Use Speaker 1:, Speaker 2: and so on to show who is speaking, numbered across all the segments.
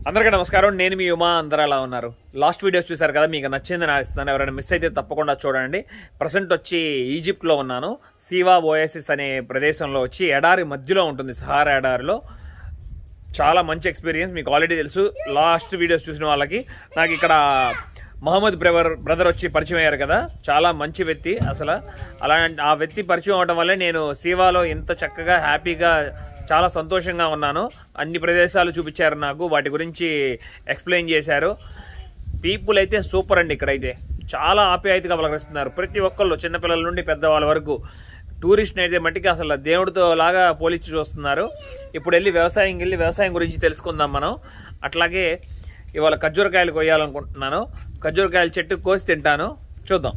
Speaker 1: అందరికీ నమస్కారం నేను మీ ఉమా అందరూ ఎలా ఉన్నారు లాస్ట్ వీడియోస్ చూశారు కదా మీకు నచ్చిందని ఆశిస్తున్నాను ఎవరైనా మిస్ అయితే తప్పకుండా చూడండి ప్రజెంట్ వచ్చి ఈజిప్ట్లో ఉన్నాను సీవా ఓఎసిస్ అనే ప్రదేశంలో వచ్చి ఎడారి మధ్యలో ఉంటుంది సహారా ఎడారిలో చాలా మంచి ఎక్స్పీరియన్స్ మీకు ఆల్రెడీ తెలుసు లాస్ట్ వీడియోస్ చూసిన వాళ్ళకి నాకు ఇక్కడ మహమ్మద్ బ్రదర్ బ్రదర్ వచ్చి పరిచయం అయ్యారు కదా చాలా మంచి వ్యక్తి అసలు అలా ఆ వ్యక్తి పరిచయం అవడం వల్లే నేను సీవాలో ఇంత చక్కగా హ్యాపీగా చాలా సంతోషంగా ఉన్నాను అన్ని ప్రదేశాలు చూపించారు నాకు వాటి గురించి ఎక్స్ప్లెయిన్ చేశారు పీపుల్ అయితే సూపర్ అండి ఇక్కడైతే చాలా ఆప్యాయతగా పలకరిస్తున్నారు ప్రతి ఒక్కళ్ళు చిన్నపిల్లల నుండి పెద్దవాళ్ళ వరకు టూరిస్ట్ అయితే మట్టికి అసలు దేవుడితో లాగా పోలిచి చూస్తున్నారు ఇప్పుడు వెళ్ళి వ్యవసాయం వెళ్ళి వ్యవసాయం గురించి తెలుసుకుందాం మనం అట్లాగే ఇవాళ ఖర్జూరకాయలు కొయ్యాలనుకుంటున్నాను ఖర్జూరకాయల చెట్టు కోసి తింటాను చూద్దాం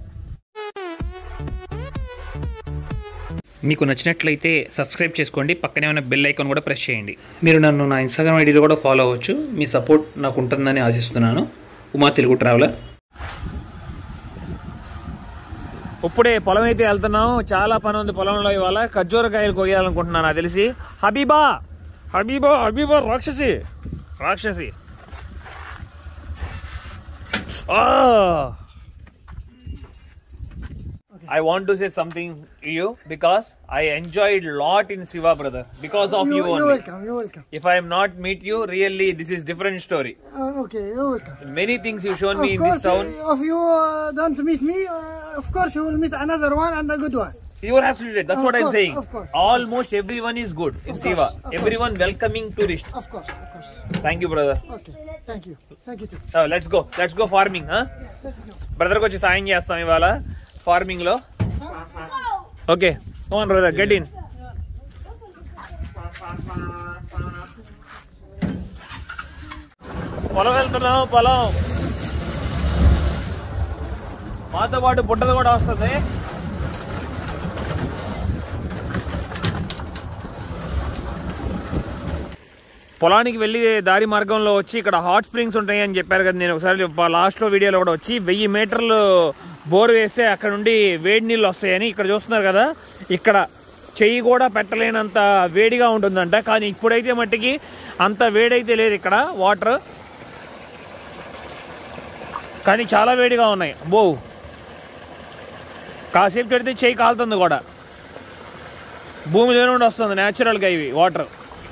Speaker 2: మీకు నచ్చినట్లయితే సబ్స్క్రైబ్ చేసుకోండి పక్కనే ఉన్న బెల్ ఐకాన్ కూడా ప్రెస్ చేయండి మీరు నన్ను నా ఇన్స్టాగ్రామ్ ఐడీలో కూడా ఫాలో అవ్వచ్చు మీ సపోర్ట్ నాకు ఉంటుందని ఆశిస్తున్నాను ఉమా తెలుగు ట్రావెలర్
Speaker 1: ఇప్పుడే పొలం అయితే వెళ్తున్నాం చాలా పని ఉంది పొలంలో ఇవాళ ఖర్జూరకాయలు కొయ్యాలనుకుంటున్నాను నాకు తెలిసి హబీబా హబీబా హబీబా రాక్షసి రాక్షసి I want to say something to you because I enjoyed lot in Siva brother because of you,
Speaker 3: you,
Speaker 1: only.
Speaker 3: You're welcome. You're welcome.
Speaker 1: If I am not meet you, really this is different story.
Speaker 3: Uh, okay, you're welcome.
Speaker 1: Many things you shown
Speaker 3: Of
Speaker 1: me in
Speaker 3: course,
Speaker 1: this town.
Speaker 3: uh, if you uh, don't meet me, uh, of course you will meet another one and a good one.
Speaker 1: You are absolutely right. That's
Speaker 3: Of
Speaker 1: what I'm
Speaker 3: course,
Speaker 1: saying.
Speaker 3: of course.
Speaker 1: Almost everyone is good in
Speaker 3: Of
Speaker 1: Siva.
Speaker 3: course, of course.
Speaker 1: Everyone welcoming tourist.
Speaker 3: Of course, of course.
Speaker 1: Thank you, brother.
Speaker 3: Okay, thank you. Thank you too.
Speaker 1: Uh, let's go. Let's go farming, huh?
Speaker 3: Let's go.
Speaker 1: బ్రదర్కి వచ్చి సాయం చేస్తాం ఇవాళ farming లో okay come on brother get in పొలం వెళ్తున్నాం పొలం మాతో పాటు బుట్టలు కూడా వస్తుంది పొలానికి వెళ్ళి దారి మార్గంలో వచ్చి ఇక్కడ హాట్ స్ప్రింగ్స్ ఉంటాయి అని చెప్పారు కదా నేను ఒకసారి లాస్ట్ లో వీడియోలో కూడా వచ్చి వెయ్యి మీటర్లు బోర్ వేస్తే అక్కడ నుండి వేడి నీళ్ళు వస్తాయని ఇక్కడ చూస్తున్నారు కదా ఇక్కడ చెయ్యి కూడా పెట్టలేనంత వేడిగా ఉంటుందంట కానీ ఇప్పుడైతే మట్టికి అంత వేడైతే లేదు ఇక్కడ వాటర్ కానీ చాలా వేడిగా ఉన్నాయి బో కాసేపు పెడితే చెయ్యి కాలుతుంది కూడా భూమిలో నుండి వస్తుంది న్యాచురల్గా ఇవి వాటర్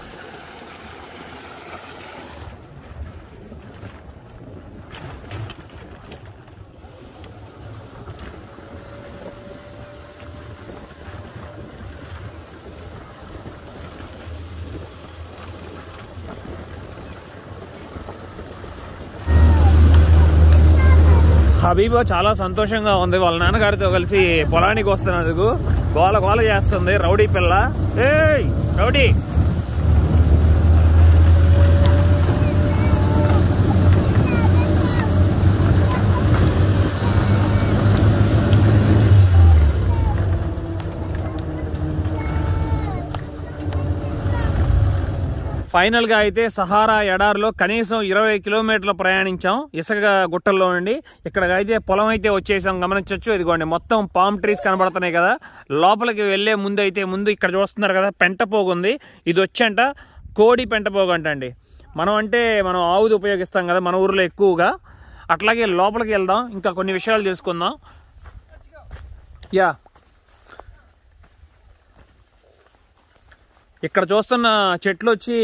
Speaker 1: హబీబా చాలా సంతోషంగా ఉంది వాళ్ళ నాన్నగారితో కలిసి పొలానికి వస్తున్నందుకు గోల గోల చేస్తుంది రౌడీ పిల్ల ఏయ్ రౌడీ ఫైనల్ గా అయితే సహారా ఎడారిలో కనీసం ఇరవై కిలోమీటర్లు ప్రయాణించాం ఇసుక గుట్టల్లో నుండి ఇక్కడ అయితే పొలం అయితే వచ్చేసాం గమనించవచ్చు ఇదిగోండి మొత్తం పామ్ ట్రీస్ కనబడుతున్నాయి కదా లోపలికి వెళ్లే ముందు అయితే ముందు ఇక్కడ చూస్తున్నారు కదా పెంట పోగు ఉంది ఇది వచ్చంట కోడి పెంట పోగు అంట అండి మనం అంటే మనం ఆవుది ఉపయోగిస్తాం కదా మన ఊర్లో ఎక్కువగా అట్లాగే లోపలికి వెళ్దాం ఇంకా కొన్ని విషయాలు తెలుసుకుందాం యా ఇక్కడ చూస్తున్న చెట్లు వచ్చి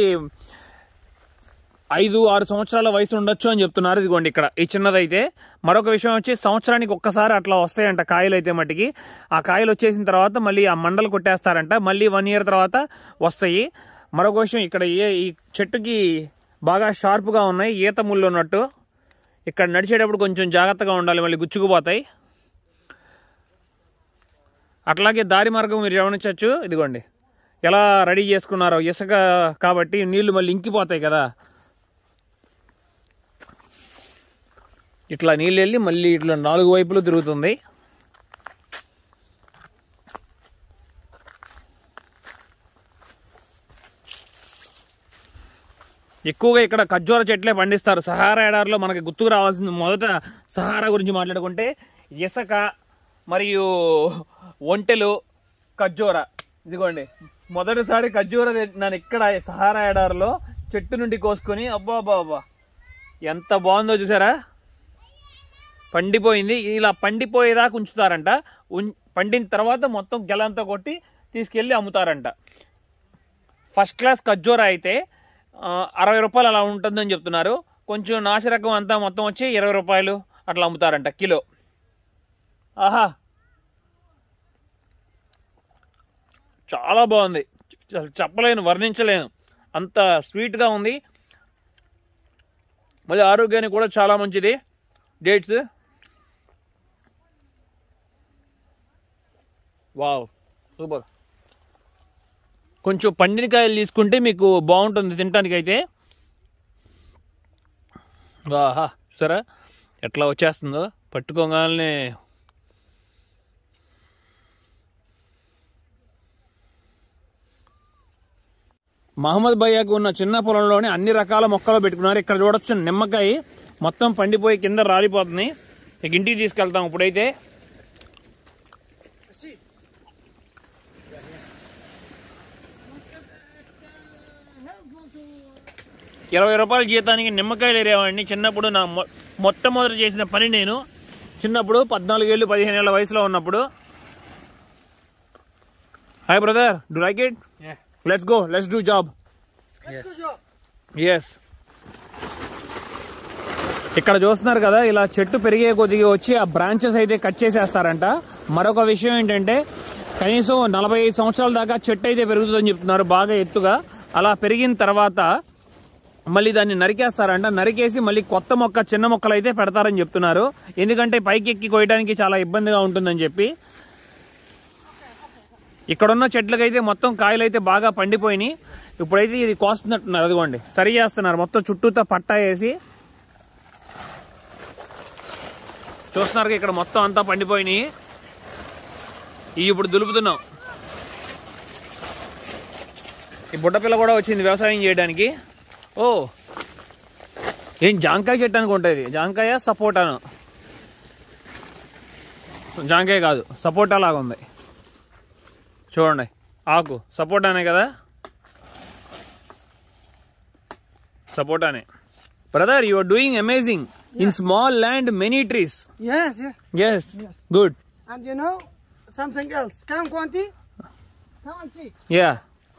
Speaker 1: ఐదు ఆరు సంవత్సరాల వయసు ఉండొచ్చు అని చెప్తున్నారు ఇదిగోండి ఇక్కడ ఈ చిన్నదైతే మరొక విషయం వచ్చి సంవత్సరానికి ఒక్కసారి అట్లా వస్తాయంట కాయలు అయితే మట్టికి ఆ కాయలు వచ్చేసిన తర్వాత మళ్ళీ ఆ మండలు కొట్టేస్తారంట మళ్ళీ వన్ ఇయర్ తర్వాత వస్తాయి మరొక విషయం ఇక్కడ ఏ ఈ చెట్టుకి బాగా షార్ప్గా ఉన్నాయి ఈత ముళ్ళు ఉన్నట్టు ఇక్కడ నడిచేటప్పుడు కొంచెం జాగ్రత్తగా ఉండాలి మళ్ళీ గుచ్చుకుపోతాయి అట్లాగే దారి మార్గం మీరు గమనించవచ్చు ఇదిగోండి ఎలా రెడీ చేసుకున్నారో ఇసుక కాబట్టి నీళ్లు మళ్ళీ ఇంకిపోతాయి కదా ఇట్లా నీళ్ళు వెళ్ళి మళ్ళీ ఇట్లా నాలుగు వైపులు తిరుగుతుంది ఎక్కువగా ఇక్కడ ఖర్జూర చెట్లే పండిస్తారు సహారా ఎడారిలో మనకి గుర్తుకు రావాల్సింది మొదట సహారా గురించి మాట్లాడుకుంటే ఇసుక మరియు ఒంటెలు ఖర్జూర ఇదిగోండి మొదటిసారి ఖర్జూర తింటున్నాను ఇక్కడ సహారా ఎడారిలో చెట్టు నుండి కోసుకొని అబ్బా అబ్బా అబ్బా ఎంత బాగుందో చూసారా పండిపోయింది ఇలా పండిపోయేదాకా ఉంచుతారంట ఉన్- పండిన తర్వాత మొత్తం గెలంతా కొట్టి తీసుకెళ్ళి అమ్ముతారంట ఫస్ట్ క్లాస్ ఖర్జూర అయితే ఆ, అరవై రూపాయలు అలా ఉంటుందని చెప్తున్నారు కొంచెం నాసిరకం అంతా మొత్తం వచ్చి ఇరవై రూపాయలు అట్లా అమ్ముతారంట కిలో ఆహా చాలా బాగుంది అసలు చెప్పలేను వర్ణించలేను అంత స్వీట్గా ఉంది మళ్ళీ ఆరోగ్యానికి కూడా చాలా మంచిది డేట్స్ వావ్ సూపర్ కొంచెం పండిన కాయలు తీసుకుంటే మీకు బాగుంటుంది తినడానికి అయితే ఆహా సరే ఎట్లా వచ్చేస్తుందో పట్టుకోగానే మహమ్మద్ భయ్యాకు ఉన్న చిన్న పొలంలోనే అన్ని రకాల మొక్కలు పెట్టుకున్నారు ఇక్కడ చూడొచ్చు నిమ్మకాయ మొత్తం పండిపోయి కింద రాలిపోతుంది ఇక ఇంటికి తీసుకెళ్తాం ఇప్పుడైతే ఇరవై రూపాయల జీతానికి నిమ్మకాయలు ఎరేవాడిని చిన్నప్పుడు నా మొ- మొట్టమొదటి చేసిన పని నేను చిన్నప్పుడు పద్నాలుగేళ్ళు పదిహేను ఏళ్ళ వయసులో ఉన్నప్పుడు hi brother do like it let's go let's do job
Speaker 3: Let's go.
Speaker 1: Yes ఇక్కడ చూస్తున్నారు కదా ఇలా చెట్టు పెరిగే కొద్దిగా వచ్చి ఆ బ్రాంచెస్ అయితే కట్ చేసేస్తారంట మరొక విషయం ఏంటంటే కనీసం నలభై ఐదు సంవత్సరాల దాకా చెట్టు అయితే పెరుగుతుందని చెప్తున్నారు బాగా ఎత్తుగా అలా పెరిగిన తర్వాత మళ్ళీ దాన్ని నరికేస్తారంట నరికేసి మళ్ళీ కొత్త మొక్క చిన్న మొక్కలు అయితే పెడతారని చెప్తున్నారు ఎందుకంటే పైకి ఎక్కి కోయడానికి చాలా ఇబ్బందిగా ఉంటుందని చెప్పి ఇక్కడున్న చెట్లకైతే మొత్తం కాయలు అయితే బాగా పండిపోయినాయి ఇప్పుడైతే ఇది కోస్తున్నట్టున్నారు అదిగోండి సరి చేస్తున్నారు మొత్తం చుట్టూతో పట్టా వేసి చూస్తున్నారు ఇక్కడ మొత్తం అంతా పండిపోయినాయి ఇవి ఇప్పుడు దులుపుతున్నాం ఈ బుడ్డపిల్ల కూడా వచ్చింది వ్యవసాయం చేయడానికి ఓ ఏం జాంకాయ చెట్టు అనుకుంటుంది జాంకాయ సపోటాను జాంకాయ కాదు సపోటా లాగా ఉంది చూడండి ఆకు సపోటానే కదా సపోటానే brother you are doing amazing in small land many trees
Speaker 3: Yes, yes.
Speaker 1: Yes good
Speaker 3: And you know something else. Come, Quanti. Come and see.
Speaker 1: Yeah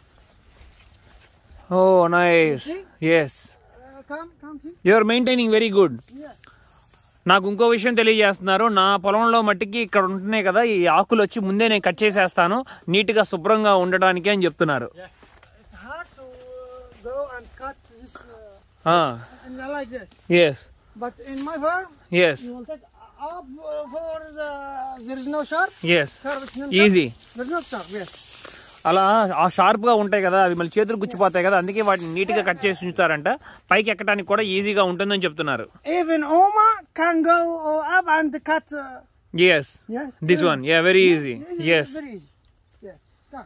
Speaker 1: oh nice yes
Speaker 3: Uh, come, come see.
Speaker 1: You are maintaining very good
Speaker 3: Yes.
Speaker 1: నాకు ఇంకో విషయం తెలియజేస్తున్నారు నా పొలంలో మట్టికి ఇక్కడ ఉంటున్నాయి కదా ఈ ఆకులు వచ్చి ముందే నేను కట్ చేసేస్తాను నీట్గా శుభ్రంగా ఉండడానికి అని చెప్తున్నారు
Speaker 3: It's hard to uh, go and cut this uh, and like this.
Speaker 1: Yes
Speaker 3: But in my farm,
Speaker 1: yes
Speaker 3: you will take up uh, for the. There is no sharp.
Speaker 1: Yes
Speaker 3: Sharp is no
Speaker 1: easy
Speaker 3: sharp. There's no sharp. Yes.
Speaker 1: అలా ఆ sharp గా ఉంటాయి కదా అవి మళ్ళీ చేతులు గుచ్చిపోతాయి కదా అందుకే వాటిని నీట్ గా కట్ చేసి ఉంచుతారంట పైకి ఎక్కడానికి కూడా ఈజీగా ఉంటుందని చెప్తున్నారు
Speaker 3: Even Oma can go uh, up and cut. Uh,
Speaker 1: yes
Speaker 3: yes.
Speaker 1: This one yeah very easy yes
Speaker 3: Very easy. Yeah. Come.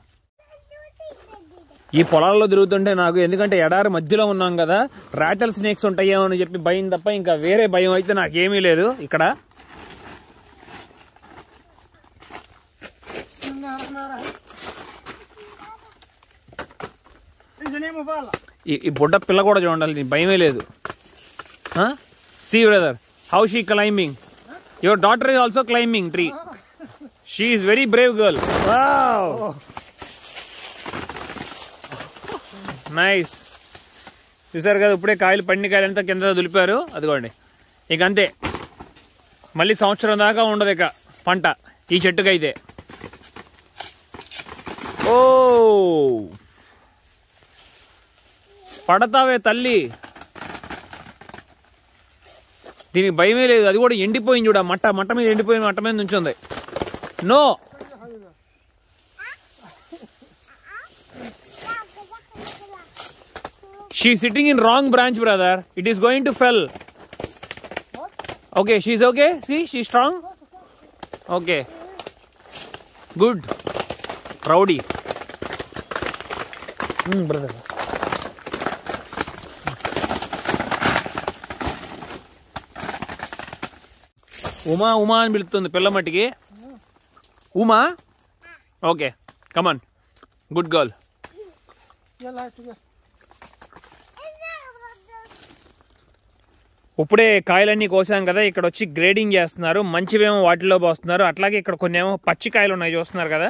Speaker 1: ఈ పొలాల్లో తిరుగుతుంటే నాకు ఎందుకంటే ఎడారి మధ్యలో ఉన్నాం కదా రాటల్ స్నేక్స్ ఉంటాయేమో అని చెప్పి భయం తప్ప ఇంకా వేరే భయం అయితే నాకేమీ లేదు ఇక్కడ
Speaker 3: Bismillahirrahmanirrahim. In the name of Allah.
Speaker 1: ఈ ఈ బుడ్డ పిల్ల కూడా చూడాలి నీ భయమే లేదు see brother how she climbing your daughter is also climbing tree she is very brave girl nice చూసారు కదా ఇప్పుడే కాయలు పండి కాయలు అంతా కింద దులిపారు అదిగోండి ఇక అంతే మళ్ళీ సంవత్సరం దాకా ఉండదు ఇక పంట ఈ చెట్టుకైతే ఓ పడతావే తల్లి దీనికి భయమే లేదు అది కూడా ఎండిపోయింది చూడ మట్ట మట్ట మీద ఎండిపోయిన మట్ట మీద నుంచుంది no she sitting in wrong branch brother it is going to fell okay she okay see she strong okay good rowdy brother Uma Uma అని పిలుస్తుంది పిల్ల మట్టికి Uma okay come on good girl
Speaker 3: Yalla, sugar.
Speaker 1: ఇప్పుడే కాయలన్నీ కోసాం కదా ఇక్కడ వచ్చి గ్రేడింగ్ చేస్తున్నారు మంచివేమో వాటిలో పోస్తున్నారు అట్లాగే ఇక్కడ కొన్ని ఏమో పచ్చి కాయలు ఉన్నాయి చూస్తున్నారు కదా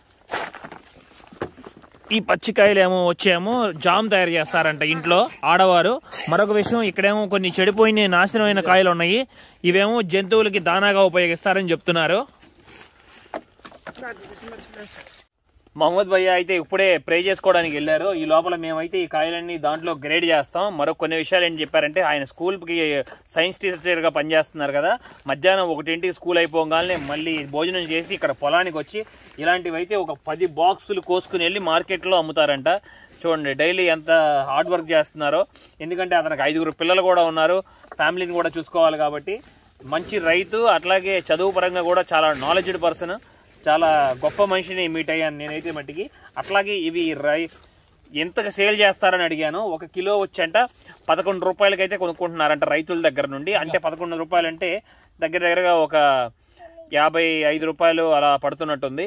Speaker 1: ఈ పచ్చికాయలు ఏమో వచ్చేమో జామ్ తయారు చేస్తారంట ఇంట్లో ఆడవారు మరొక విషయం ఇక్కడేమో కొన్ని చెడిపోయిన నాశనమైన కాయలు ఉన్నాయి ఇవేమో జంతువులకి దానాగా ఉపయోగిస్తారని చెప్తున్నారు
Speaker 3: That is much better.
Speaker 1: Mohammed భయ్య అయితే ఇప్పుడే ప్రే చేసుకోవడానికి వెళ్ళారు ఈ లోపల మేమైతే ఈ కాయలన్నీ దాంట్లో గ్రేడ్ చేస్తాం మరో కొన్ని విషయాలు ఏంటి చెప్పారంటే ఆయన స్కూల్కి సైన్స్ టీచర్గా పనిచేస్తున్నారు కదా మధ్యాహ్నం ఒకటింటికి స్కూల్ అయిపోగానే మళ్ళీ భోజనం చేసి ఇక్కడ పొలానికి వచ్చి ఇలాంటివి అయితే ఒక పది బాక్సులు కోసుకుని వెళ్ళి మార్కెట్లో అమ్ముతారంట చూడండి డైలీ ఎంత హార్డ్ వర్క్ చేస్తున్నారో ఎందుకంటే అతనికి ఐదుగురు పిల్లలు కూడా ఉన్నారు ఫ్యామిలీని కూడా చూసుకోవాలి కాబట్టి మంచి రైతు అట్లాగే చదువు పరంగా కూడా చాలా నాలెడ్జ్డ్ పర్సన్ చాలా గొప్ప మనిషిని మీట్ అయ్యాను నేనైతే మట్టికి అట్లాగే ఇవి రై ఎంతకు సేల్ చేస్తారని అడిగాను ఒక కిలో వచ్చంట పదకొండు రూపాయలకైతే కొనుక్కుంటున్నారంట రైతుల దగ్గర నుండి అంటే పదకొండు రూపాయలు అంటే దగ్గర దగ్గరగా ఒక యాభై ఐదు రూపాయలు అలా పడుతున్నట్టుంది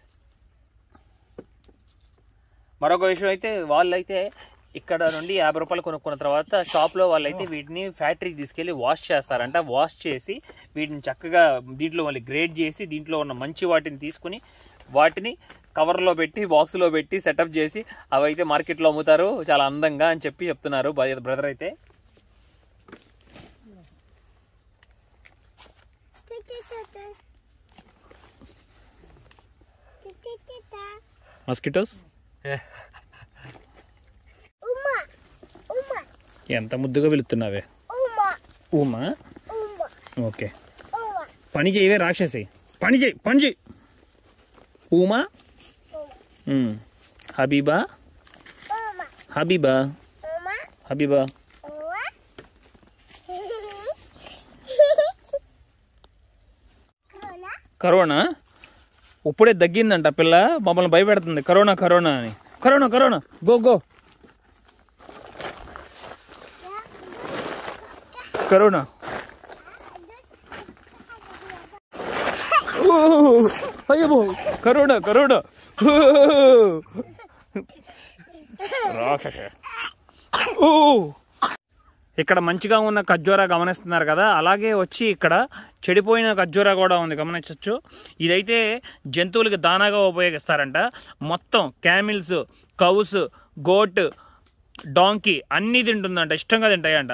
Speaker 1: మరొక విషయం అయితే వాళ్ళైతే ఇక్కడ నుండి యాభై రూపాయలు కొనుక్కున్న తర్వాత షాప్లో వాళ్ళైతే వీటిని ఫ్యాక్టరీకి తీసుకెళ్లి వాష్ చేస్తారంట వాష్ చేసి వీటిని చక్కగా దీంట్లో మళ్ళీ గ్రేడ్ చేసి దీంట్లో ఉన్న మంచి వాటిని తీసుకుని వాటిని కవర్లో పెట్టి బాక్స్లో పెట్టి సెటప్ చేసి అవి అయితే మార్కెట్లో అమ్ముతారు చాలా అందంగా అని చెప్పి చెప్తున్నారు బ్రదర్ అయితే మస్కిటోస్
Speaker 4: Uma, uma,
Speaker 1: ఎంత ముద్దుగా పిలుస్తున్నావే
Speaker 4: uma,
Speaker 1: Uma
Speaker 4: uma,
Speaker 1: okay
Speaker 4: uma,
Speaker 1: పని చేయవే రాక్షసి పని చేయి పని చేయి ఊమా ఉమ్. Habiba
Speaker 4: uma,
Speaker 1: Habiba
Speaker 4: uma,
Speaker 1: Habiba
Speaker 4: uma. Corona,
Speaker 1: Corona ఇప్పుడే తగ్గిందంట పిల్ల మమ్మల్ని భయపెడుతుంది కరోనా కరోనా అని Corona Corona go go Corona ఓ, అయ్యో కరోనా కరోనా ఓ. రాక్షస. ఓ ఇక్కడ మంచిగా ఉన్న ఖర్జూరా గమనిస్తున్నారు కదా అలాగే వచ్చి ఇక్కడ చెడిపోయిన ఖర్జూరా కూడా ఉంది గమనించవచ్చు ఇదైతే జంతువులకి దానాగా ఉపయోగిస్తారంట మొత్తం క్యామిల్స్ కౌస్ గోట్ డాంకీ అన్నీ తింటుందంట ఇష్టంగా తింటాయంట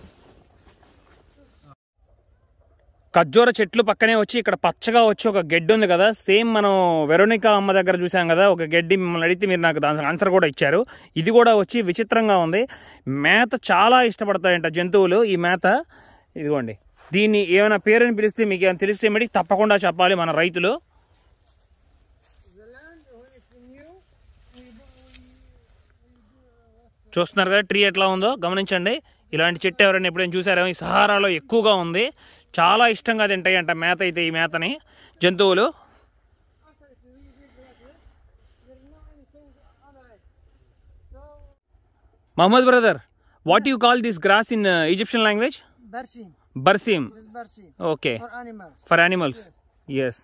Speaker 1: ఖర్జూర చెట్లు పక్కనే వచ్చి ఇక్కడ పచ్చగా వచ్చి ఒక గడ్డి ఉంది కదా సేమ్ మనం వెరోనికా అమ్మ దగ్గర చూసాం కదా ఒక గడ్డి మిమ్మల్ని అడిగితే మీరు నాకు దాని ఆన్సర్ కూడా ఇచ్చారు ఇది కూడా వచ్చి విచిత్రంగా ఉంది మేత చాలా ఇష్టపడతాయంట జంతువులు ఈ మేత ఇదిగోండి దీన్ని ఏమైనా పేరుని పిలిస్తే మీకు ఏమైనా తెలిస్తే మరి తప్పకుండా చెప్పాలి మన రైతులు
Speaker 3: The land, when it's new, we do,
Speaker 1: చూస్తున్నారు కదా ట్రీ ఎట్లా ఉందో గమనించండి ఇలాంటి చెట్టు ఎవరైనా ఎప్పుడైనా చూసారేమో ఈ సహారాలో ఎక్కువగా ఉంది చాలా ఇష్టంగా తింటాయంట మేత అయితే ఈ మేతని జంతువులు
Speaker 3: after if you leave it like this, there's no anything on it. So,
Speaker 1: Mohammed brother what you call this grass in Egyptian language
Speaker 3: Barsim,
Speaker 1: Barsim
Speaker 3: this is Barsim
Speaker 1: okay
Speaker 3: for animals.
Speaker 1: For animals yes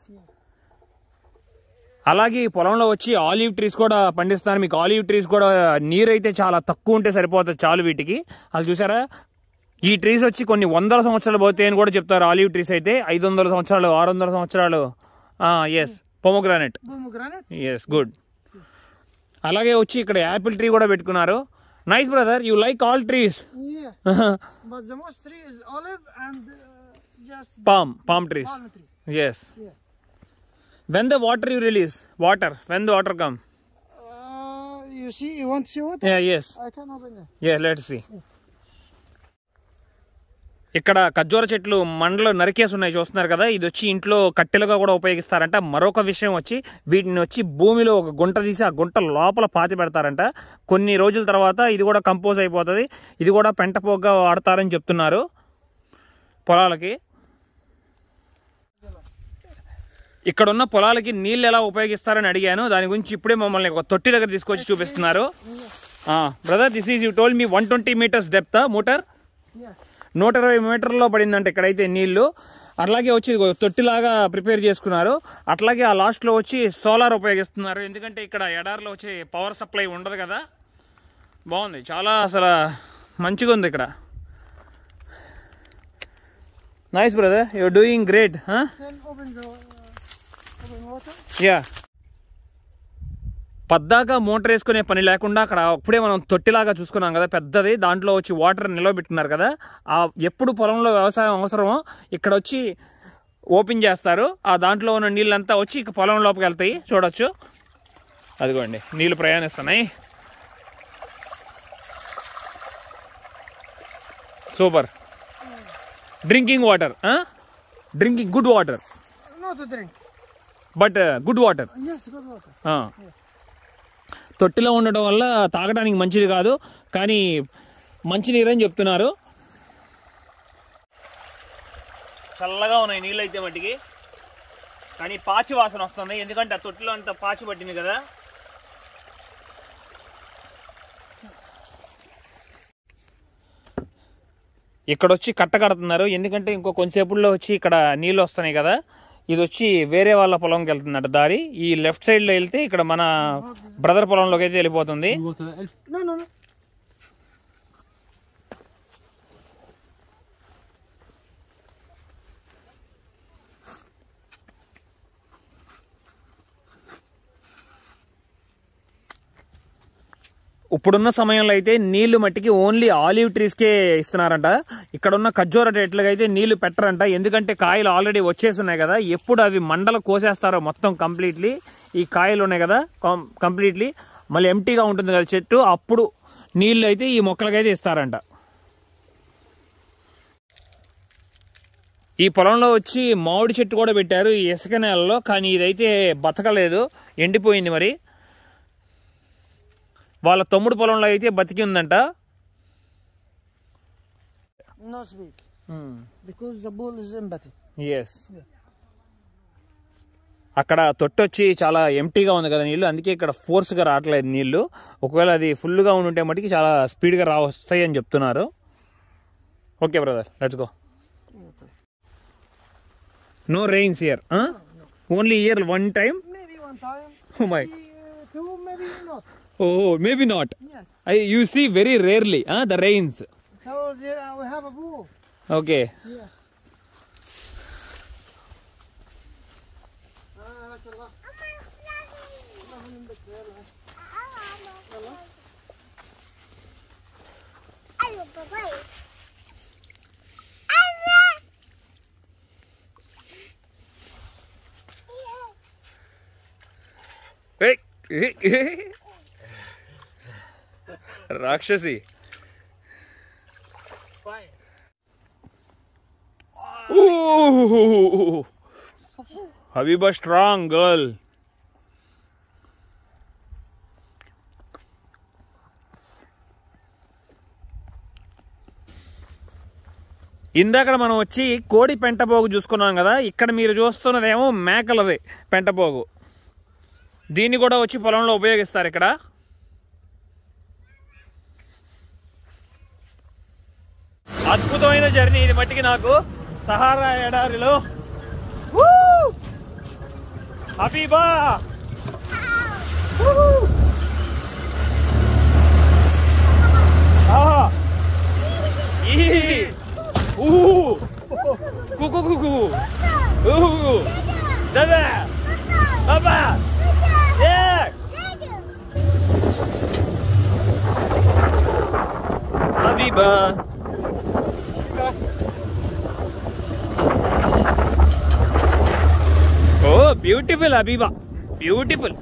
Speaker 1: అలాగే ఈ పొలంలో వచ్చి olive trees కూడా పండిస్తారు మీకు olive trees కూడా నీరు అయితే చాలా తక్కువ ఉంటే సరిపోతుంది చాలు వీటికి అది చూసారా ఈ ట్రీస్ వచ్చి కొన్ని వందల సంవత్సరాలు పోతాయి అని కూడా చెప్తారు ఆలివ్ ట్రీస్ అయితే ఐదు వందల సంవత్సరాలు ఆరు వందల సంవత్సరాలు yes pomegranate
Speaker 3: Pomegranate?
Speaker 1: Yes good అలాగే వచ్చి ఇక్కడ యాపిల్ ట్రీ కూడా పెట్టుకున్నారు nice brother you like all trees
Speaker 3: Yeah. but the most tree is olive and uh, just
Speaker 1: palm palm trees
Speaker 3: palm tree.
Speaker 1: Yes
Speaker 3: Yeah.
Speaker 1: When the water you release water when the water come
Speaker 3: Uh, you see, you want to see what?
Speaker 1: Yes
Speaker 3: I can open it.
Speaker 1: ఏ let's see ఇక్కడ ఖర్జూర చెట్లు మండలు నరికేసి ఉన్నాయి చూస్తున్నారు కదా ఇది వచ్చి ఇంట్లో కట్టెలుగా కూడా ఉపయోగిస్తారంట మరొక విషయం వచ్చి వీటిని వచ్చి భూమిలో ఒక గుంట తీసి ఆ గుంట లోపల పాతి పెడతారంట కొన్ని రోజుల తర్వాత ఇది కూడా కంపోజ్ అయిపోతుంది ఇది కూడా పెంట పోగ్గా వాడతారని చెప్తున్నారు పొలాలకి ఇక్కడ ఉన్న పొలాలకి నీళ్ళు ఎలా ఉపయోగిస్తారని అడిగాను దాని గురించి ఇప్పుడే మమ్మల్ని ఒక తొట్టి దగ్గర తీసుకొచ్చి చూపిస్తున్నారు brother this is you told me one twenty meters depth motor
Speaker 3: Yeah.
Speaker 1: నూట ఇరవై మీటర్లో పడిందంట ఇక్కడైతే నీళ్లు అట్లాగే వచ్చి ఇదిగో తొట్టిలాగా ప్రిపేర్ చేసుకున్నారు అట్లాగే ఆ లాస్ట్లో వచ్చి సోలార్ ఉపయోగిస్తున్నారు ఎందుకంటే ఇక్కడ ఎడారిలో వచ్చి పవర్ సప్లై ఉండదు కదా బాగుంది చాలా అసలు మంచిగా ఉంది ఇక్కడ nice brother you're doing great
Speaker 3: Then open the uh, open water.
Speaker 1: Yeah పద్దాక మోటార్ వేసుకునే పని లేకుండా అక్కడ అప్పుడే మనం తొట్టిలాగా చూసుకున్నాం కదా పెద్దది దాంట్లో వచ్చి వాటర్ నిలవబెట్టున్నారు కదా ఆ ఎప్పుడు పొలంలో వ్యవసాయం అవసరమో ఇక్కడ వచ్చి ఓపెన్ చేస్తారు ఆ దాంట్లో ఉన్న నీళ్ళంతా వచ్చి ఇక పొలం లోపలికి వెళ్తాయి చూడొచ్చు అదిగోండి నీళ్ళు ప్రయాణిస్తున్నాయి super drinking water drinking good water
Speaker 3: No to drink.
Speaker 1: But good water
Speaker 3: Yes, good water.
Speaker 1: ఆ. తొట్టిలో ఉండటం వల్ల తాగడానికి మంచిది కాదు కానీ మంచినీరు అని చెప్తున్నారు చల్లగా ఉన్నాయి నీళ్ళు అయితే మట్టికి కానీ పాచి వాసన వస్తుంది ఎందుకంటే ఆ తొట్టిలో అంత పాచి పట్టింది కదా ఇక్కడ వచ్చి కట్ట కడుతున్నారు ఎందుకంటే ఇంకో కొంతసేపుల్లో వచ్చి ఇక్కడ నీళ్ళు వస్తున్నాయి కదా ఇది వచ్చి వేరే వాళ్ళ పొలంకి వెళ్తుందట దారి ఈ లెఫ్ట్ సైడ్ లో వెళ్తే ఇక్కడ మన బ్రదర్ పొలంలోకి అయితే వెళ్ళిపోతుంది
Speaker 3: No, no, no.
Speaker 1: ఇప్పుడున్న సమయంలో అయితే నీళ్లు మట్టికి ఓన్లీ ఆలివ్ ట్రీస్కే ఇస్తున్నారంట ఇక్కడ ఉన్న ఖర్జూర రేట్లుగా అయితే నీళ్లు పెట్టరంట ఎందుకంటే కాయలు ఆల్రెడీ వచ్చేసి ఉన్నాయి కదా ఎప్పుడు అవి మండలు కోసేస్తారో మొత్తం కంప్లీట్లీ ఈ కాయలు ఉన్నాయి కదా కంప్లీట్లీ మళ్ళీ ఎంటీగా ఉంటుంది కదా చెట్టు అప్పుడు నీళ్లు అయితే ఈ మొక్కలకైతే ఇస్తారంట ఈ పొలంలో వచ్చి మామిడి చెట్టు కూడా పెట్టారు ఈ ఇసుక నేలలో కానీ ఇదైతే బతకలేదు ఎండిపోయింది మరి వాళ్ళ తమ్ముడు పొలంలో అయితే బతికి ఉందంట
Speaker 3: No speak. Because the bull is empathy.
Speaker 1: Yes అక్కడ తొట్టి వచ్చి చాలా ఎంటీగా ఉంది కదా నీళ్ళు అందుకే ఇక్కడ ఫోర్స్గా రావట్లేదు నీళ్ళు ఒకవేళ అది ఫుల్గా ఉంటే మటుకి చాలా స్పీడ్గా రా వస్తాయి అని చెప్తున్నారు okay brother let's go no rains year only year one time
Speaker 3: Maybe one time.
Speaker 1: Oh my
Speaker 3: Uh, two, maybe not.
Speaker 1: Oh maybe not
Speaker 3: Yes.
Speaker 1: I you see very rarely the rains
Speaker 3: So there uh, we have a bull.
Speaker 1: Okay
Speaker 3: Yeah. Ah, that's a lot.
Speaker 4: Ayo, papai.
Speaker 1: రాక్షసి Habiba strong girl ఇందాక మనం వచ్చి కోడి పెంటపోగు చూసుకున్నాం కదా ఇక్కడ మీరు చూస్తున్నదేమో మేకలది పెంటపోగు దీన్ని కూడా వచ్చి పొలంలో ఉపయోగిస్తారు ఇక్కడ అద్భుతమైన జర్నీ ఇది మట్టికి నాకు సహారా ఎడారిలో వూ! హబీబా వూ! ఆహా! ఈ! ఊ! కు కు కు కు! ఊ! దదా! అబ్బా! ఏ! Habiba oh beautiful Habiba beautiful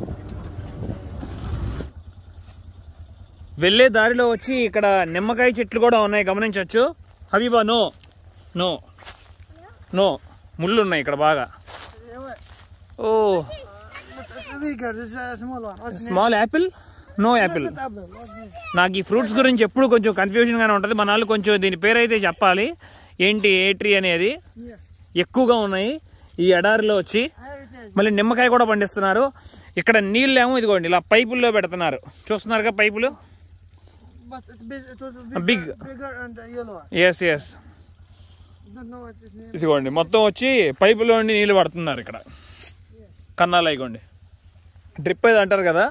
Speaker 1: వెళ్ళే దారిలో వచ్చి ఇక్కడ నిమ్మకాయ చెట్లు కూడా ఉన్నాయి గమనించవచ్చు హబీబా నో నో నో ముళ్ళు ఉన్నాయి ఇక్కడ బాగా
Speaker 3: Yeah, what?
Speaker 1: Oh
Speaker 3: It's bigger. This is a small one. What's name?
Speaker 1: Small apple no apple
Speaker 3: Not apple. What's name?
Speaker 1: నాకు ఈ ఫ్రూట్స్ గురించి ఎప్పుడు కొంచెం కన్ఫ్యూజన్ గానే ఉంటుంది మన వాళ్ళు కొంచెం దీని పేరు అయితే చెప్పాలి ఏంటి ఏ ట్రీ అనేది
Speaker 3: Yeah.
Speaker 1: ఎక్కువగా ఉన్నాయి ఈ ఎడారిలో వచ్చి
Speaker 3: Heritage.
Speaker 1: మళ్ళీ నిమ్మకాయ కూడా పండిస్తున్నారు ఇక్కడ నీళ్ళేమో ఇదిగోండి ఇలా పైపుల్లో పెడుతున్నారు చూస్తున్నారుగా పైపులు
Speaker 3: But it's big, it was bigger,
Speaker 1: big.
Speaker 3: bigger and uh, yellow.
Speaker 1: Yes yes
Speaker 3: Don't know what its name.
Speaker 1: ఇదిగోండి మొత్తం వచ్చి పైపులో నుండి నీళ్ళు పడుతున్నారు ఇక్కడ కన్నాలు ఇగోండి డ్రిప్ ఏది అంటారు కదా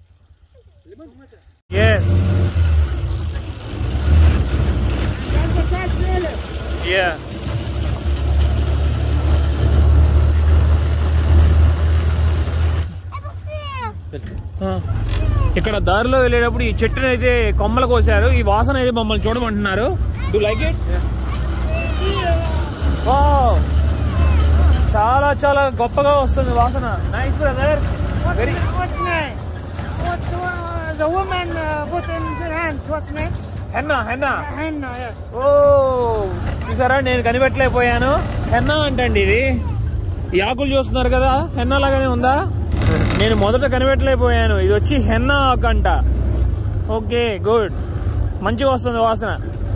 Speaker 1: ఎస్ యా ఇక్కడ దారిలో వెళ్ళేటప్పుడు ఈ చెట్టుని అయితే కొమ్మలు కోసారు ఈ వాసన అయితే మమ్మల్ని చూడమంటున్నారు డు లైక్ ఇట్ చాలా చాలా గొప్పగా వస్తుంది వాసన nice brother
Speaker 3: What's,
Speaker 1: Very-
Speaker 3: what's name? What's uh, the woman uh, put in their hands? What's name?
Speaker 1: Henna henna
Speaker 3: Henna, yes.
Speaker 1: ఓ చూసారా నేను కనిపెట్టలేకపోయాను హెన్నా అంటండి ఇది ఈ ఆకులు చూస్తున్నారు కదా హెన్నా లాగానే ఉందా నేను మొదట కనిపెట్టలేకపోయాను ఇది వచ్చి హెన్నా ఆకు అంట ఓకే గుడ్ మంచిగా వస్తుంది వాసన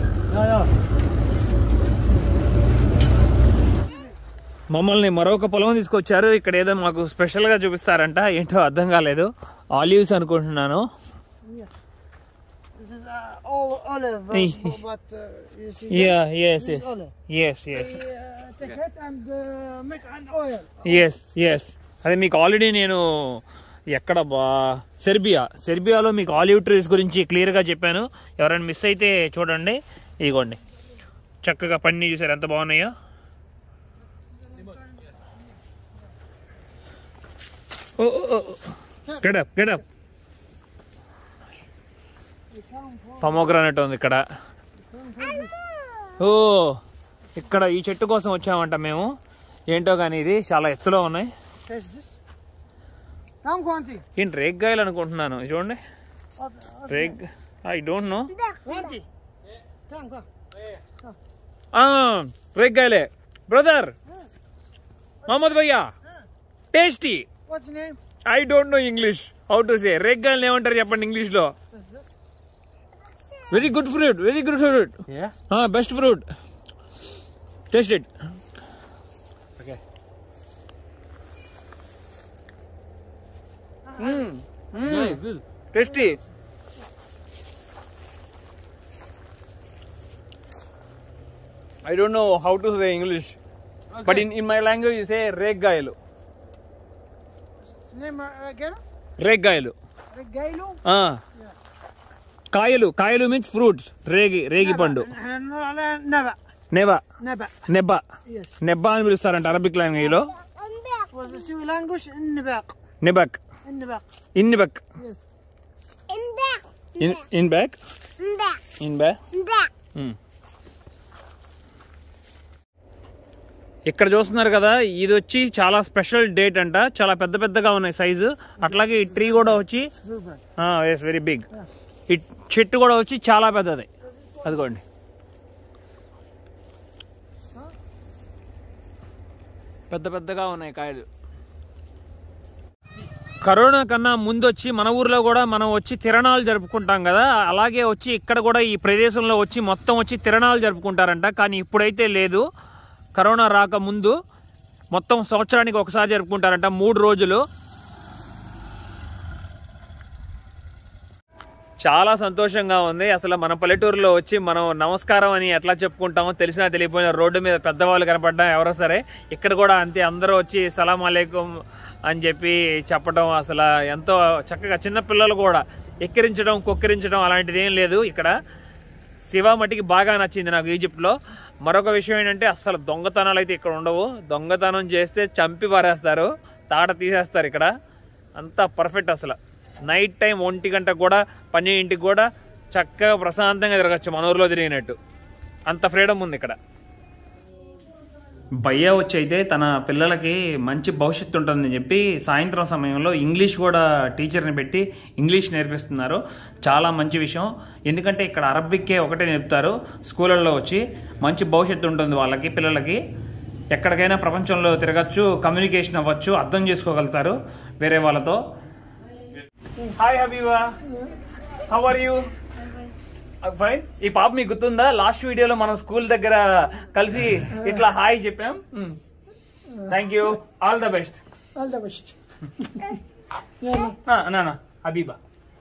Speaker 1: మమ్మల్ని మరొక పొలం తీసుకొచ్చారు ఇక్కడ ఏదో మాకు స్పెషల్ గా చూపిస్తారంట ఏంటో అర్థం కాలేదు ఆలివ్స్ అనుకుంటున్నాను
Speaker 3: This is uh, all olive, uh,
Speaker 1: Hey.
Speaker 3: bu- but uh, you see
Speaker 1: yeah yes
Speaker 3: this
Speaker 1: yes
Speaker 3: is olive.
Speaker 1: Yes yes
Speaker 3: They, uh, take it and uh, make an oil.
Speaker 1: Yes yes అదే మీకు already నేను ఎక్కడ బా Serbia సెర్బియాలో మీకు olive trees గురించి క్లియర్గా చెప్పాను ఎవరైనా మిస్ అయితే చూడండి ఇదిగోండి చక్కగా పని చూసారు ఎంత బాగున్నాయో గెడప్ గెడప్ పమోగ్రానెట్ ఉంది ఇక్కడ ఓ ఇక్కడ ఈ చెట్టు కోసం వచ్చామంట మేము ఏంటో కానీ ఇది చాలా ఎత్తులో ఉన్నాయి
Speaker 3: Taste this. Come, Quanti.
Speaker 1: ఏంటి రేగ్గాయలు అనుకుంటున్నాను ఇది చూడండి
Speaker 3: What, what's
Speaker 1: రేగ్ I don't know
Speaker 3: Quanti. Come, come.
Speaker 1: రేగ్గాయలే బ్రదర్ మహమ్మద్ భయ్యా tasty
Speaker 3: What's name?
Speaker 1: I don't know English how to say రేగ్గాయలు ఏమంటారు చెప్పండి ఇంగ్లీష్ లో
Speaker 3: What's this?
Speaker 1: Very good fruit very good fruit best fruit taste it tasty I don't know how to say English but in in my language say రేగ్గాయలు
Speaker 3: Name uh, again?
Speaker 1: రేగ్గాయలు
Speaker 3: Regalo?
Speaker 1: ఆ. కాయలు కాయలు means fruits రేగి రేగి పండు
Speaker 3: Never.
Speaker 1: నెబ
Speaker 3: Never.
Speaker 1: నెబ్బ
Speaker 3: Yes.
Speaker 1: నెబ్బ అని పిలుస్తారంట అరబిక్ లాంగ్వేజ్ లో
Speaker 3: Was the Siwi language? Innebaq.
Speaker 1: నెబక్
Speaker 3: Innebaq.
Speaker 1: ఇన్నిబక్
Speaker 3: Yes.
Speaker 4: In back.
Speaker 1: In in back
Speaker 4: In back.
Speaker 1: In back
Speaker 4: In back.
Speaker 1: ఇక్కడ చూస్తున్నారు కదా ఇది వచ్చి చాలా స్పెషల్ డేట్ అంట చాలా పెద్ద పెద్దగా ఉన్నాయి సైజు అట్లాగే ఈ ట్రీ కూడా వచ్చి
Speaker 3: Super.
Speaker 1: ఎస్ వెరీ బిగ్ ఈ చెట్టు కూడా వచ్చి చాలా పెద్దది అదిగోండి పెద్ద పెద్దగా ఉన్నాయి కాయలు కరోనా కన్నా ముందు వచ్చి మన ఊర్లో కూడా మనం వచ్చి తిరణాలు జరుపుకుంటాం కదా అలాగే వచ్చి ఇక్కడ కూడా ఈ ప్రదేశంలో వచ్చి మొత్తం వచ్చి తిరణాలు జరుపుకుంటారంట కానీ ఇప్పుడైతే లేదు కరోనా రాక ముందు మొత్తం సంవత్సరానికి ఒకసారి జరుపుకుంటారంట మూడు రోజులు చాలా సంతోషంగా ఉంది అసలు మన పల్లెటూరులో వచ్చి మనం నమస్కారం అని ఎట్లా చెప్పుకుంటామో తెలిసినా తెలియపోయినా రోడ్డు మీద పెద్దవాళ్ళు కనపడ్డా ఎవరో సరే ఇక్కడ కూడా అంతే అందరూ వచ్చి సలాం అలైకుం అని చెప్పి చెప్పడం అసలు ఎంతో చక్కగా చిన్న పిల్లలు కూడా ఎక్కిరించడం కొక్కిరించడం అలాంటిది ఏం లేదు ఇక్కడ శివ మట్టికి బాగా నచ్చింది నాకు ఈజిప్ట్లో మరొక విషయం ఏంటంటే అసలు దొంగతనాలు అయితే ఇక్కడ ఉండవు దొంగతనం చేస్తే చంపి పారేస్తారు తాట తీసేస్తారు ఇక్కడ అంతా పర్ఫెక్ట్ అసలు నైట్ టైం ఒంటి గంటకు కూడా పన్నెండింటికి కూడా చక్కగా ప్రశాంతంగా తిరగచ్చు మన ఊర్లో తిరిగినట్టు అంత ఫ్రీడమ్ ఉంది ఇక్కడ భయ్య వచ్చి అయితే తన పిల్లలకి మంచి భవిష్యత్తు ఉంటుందని చెప్పి సాయంత్రం సమయంలో ఇంగ్లీష్ కూడా టీచర్ని పెట్టి ఇంగ్లీష్ నేర్పిస్తున్నారు చాలా మంచి విషయం ఎందుకంటే ఇక్కడ అరబిక్కే ఒకటే నేర్పుతారు స్కూళ్ళల్లో వచ్చి మంచి భవిష్యత్తు ఉంటుంది వాళ్ళకి పిల్లలకి ఎక్కడికైనా ప్రపంచంలో తిరగచ్చు కమ్యూనికేషన్ అవ్వచ్చు అర్థం చేసుకోగలుగుతారు వేరే వాళ్ళతో hi Habiba how are you fine ఈ పాప మీకు గుర్తుందా లాస్ట్ వీడియోలో మనం స్కూల్ దగ్గర కలిసి ఇట్లా హాయ్ చెప్పాం thank you all the best
Speaker 3: All the best.
Speaker 1: నానా Habiba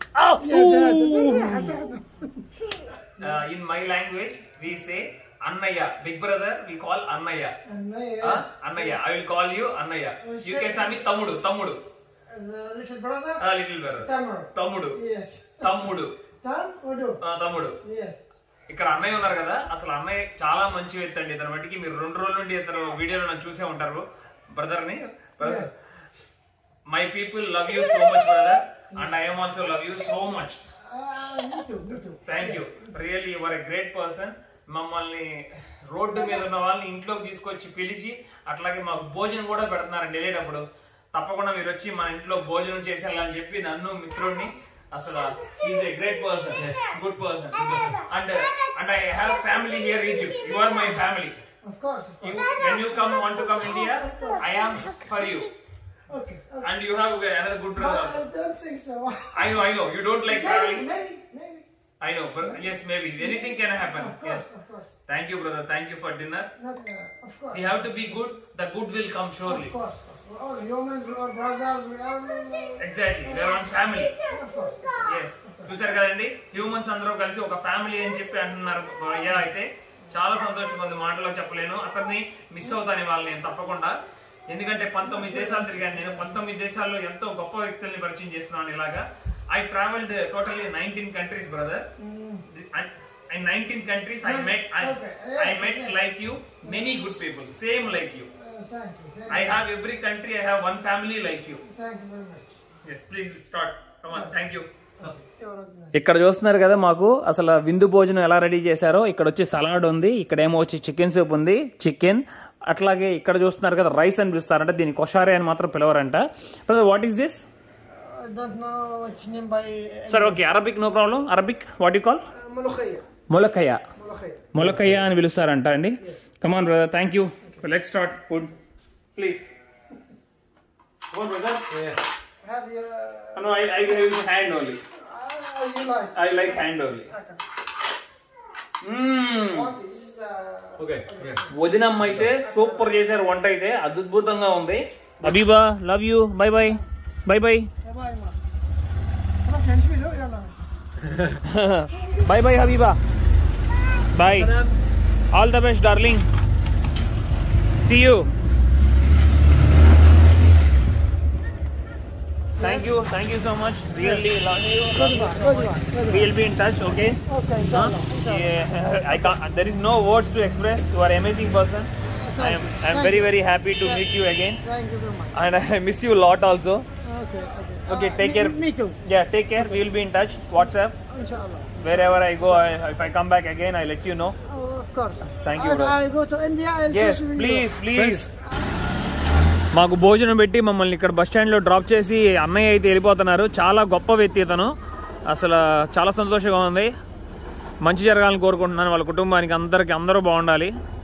Speaker 1: in my language we say అన్నయ్య బిగ్ బ్రదర్ వి కాల్ అన్నయ్య Ah, అన్నయ్య ఐ విల్ కాల్ యూ అన్నయ్య యూ కెన్ సామి తమ్ముడు తమ్ముడు
Speaker 3: The little brother?
Speaker 1: Little brother
Speaker 3: Tamar.
Speaker 1: తమ్ముడు
Speaker 3: Yes.
Speaker 1: తమ్ముడు
Speaker 3: Tam Udu.
Speaker 1: ఆ, తమ్ముడు
Speaker 3: Yes.
Speaker 1: ఇక్కడ అన్నయ్య ఉన్నారు కదా అసలు అన్నయ్య చాలా మంచి వ్యక్తి అండి ఇతను బట్టికి మీరు రెండు రోజుల నుండి ఇతను వీడియోలో నన్ను చూసే ఉంటారు బ్రదర్ ని my people love you so much brother and I am also love you so much
Speaker 3: Uh, me too, me too.
Speaker 1: Thank you really your a great person మమ్మల్ని రోడ్డు మీద ఉన్న వాళ్ళని ఇంట్లోకి తీసుకొచ్చి పిలిచి అట్లాగే మాకు భోజనం కూడా పెడుతున్నారండి వెళ్ళేటప్పుడు తప్పకుండా మీరు వచ్చి మన ఇంట్లో భోజనం చేసేయాలని చెప్పి నన్ను మిత్రుడిని అసలు is a great person good person and and I have family here Egypt you are my family
Speaker 3: Of course, of
Speaker 1: You,
Speaker 3: course.
Speaker 1: when you come, want to come India, I am for you.
Speaker 3: Okay, okay.
Speaker 1: And you have another good brother
Speaker 3: But
Speaker 1: also.
Speaker 3: I don't think so.
Speaker 1: I know, I know. You don't like
Speaker 3: maybe,
Speaker 1: traveling.
Speaker 3: maybe, maybe.
Speaker 1: I know, but yes, maybe. Anything can happen.
Speaker 3: Of course,
Speaker 1: Yes.
Speaker 3: of course.
Speaker 1: Thank you, brother. Thank you for dinner.
Speaker 3: Not, uh, of course.
Speaker 1: We have to be good. The good will come
Speaker 3: Of
Speaker 1: surely.
Speaker 3: course. We're all humans, we are brothers, we are. Uh,
Speaker 1: Exactly. We are one family.
Speaker 3: of course.
Speaker 1: Yes చూసారు కదండి humans అందరూ కలిసి ఒక family అని చెప్పి అంటున్నారు అయ్యా అయితే చాలా సంతోషంగా ఉంది మాటలో చెప్పలేను అతన్ని మిస్ అవుతాను ఇవాళ నేను తప్పకుండా ఎందుకంటే పంతొమ్మిది దేశాలు తిరిగాను నేను పంతొమ్మిది దేశాల్లో ఎంతో గొప్ప వ్యక్తుల్ని పరిచయం చేస్తున్నాను ఇలాగా I travelled totally nineteen countries brother in 19 countries i met i,
Speaker 3: Okay.
Speaker 1: I met like you many good people same like you
Speaker 3: Uh, thank you. Thank
Speaker 1: i
Speaker 3: you.
Speaker 1: have every country i have one family like you
Speaker 3: Thank you very much.
Speaker 1: yes please start come on thank you
Speaker 3: Your nice.
Speaker 2: ఇక్కడ చూస్తున్నారు కదా మాకు అసలు విందు భోజనం ఎలా ready చేశారో ఇక్కడ వచ్చి సలాడ్ ఉంది ఇక్కడ ఏమో వచ్చి చికెన్ సూప్ ఉంది చికెన్ అట్లాగే ఇక్కడ చూస్తున్నారు కదా రైస్ అని పిలుస్తారంట దీన్ని కొషారే అని మాత్రం పిలవరంట what is this
Speaker 3: I don't know what's name by
Speaker 2: సరే okay Arabic no problem Arabic what you call
Speaker 3: uh, Molokhaya.
Speaker 2: మొలకయ్య
Speaker 3: Molokhaya.
Speaker 2: మొలకయ్య అని పిలుస్తారంట అండి come on brother thank you let start food
Speaker 1: please go brother
Speaker 3: Have you?
Speaker 1: no i i use hand only
Speaker 3: Uh, you like?
Speaker 1: i like hand only
Speaker 3: Okay.
Speaker 1: mm.
Speaker 3: What is? Uh,
Speaker 1: okay okay
Speaker 2: వదినమ్మ అయితే super చేశారు వంట అయితే అద్భుతంగా ఉంది Habiba love you bye bye bye bye
Speaker 3: bye, ma. خلاص يعني شوي لو يلا.
Speaker 2: Bye bye Habiba bye all the best darling see you thank you thank you so much really love you
Speaker 3: Good one, good one, good one.
Speaker 2: Will be in touch okay
Speaker 3: Okay, inshallah.
Speaker 2: I can't, there is no words to express. You are amazing person. I am I am very very happy to meet you again,
Speaker 3: Thank you very much.
Speaker 2: and I miss you a lot also.
Speaker 3: Okay, okay.
Speaker 2: Okay,
Speaker 3: Uh,
Speaker 2: take
Speaker 3: me-
Speaker 2: care.
Speaker 3: Me too.
Speaker 2: Yeah, take care. We will be in touch. WhatsApp.
Speaker 3: Inshallah.
Speaker 2: Wherever I go, I, if I come back again, I let you know.
Speaker 3: Oh, of course.
Speaker 2: Thank you,
Speaker 3: If
Speaker 2: brother.
Speaker 3: I go to India, I'll
Speaker 2: Yes,
Speaker 3: teach you.
Speaker 2: please, please. మాకు భోజనం పెట్టి మమ్మల్ని ఇక్కడ bus stand లో drop చేసి అన్నయ్య అయితే వెళ్ళిపోతున్నారు చాలా గొప్ప వ్యక్తి ఇతను అసలు చాలా సంతోషంగా ఉంది మంచి జరగాలని కోరుకుంటున్నాను వాళ్ళ కుటుంబానికి అందరికి అందరూ బాగుండాలి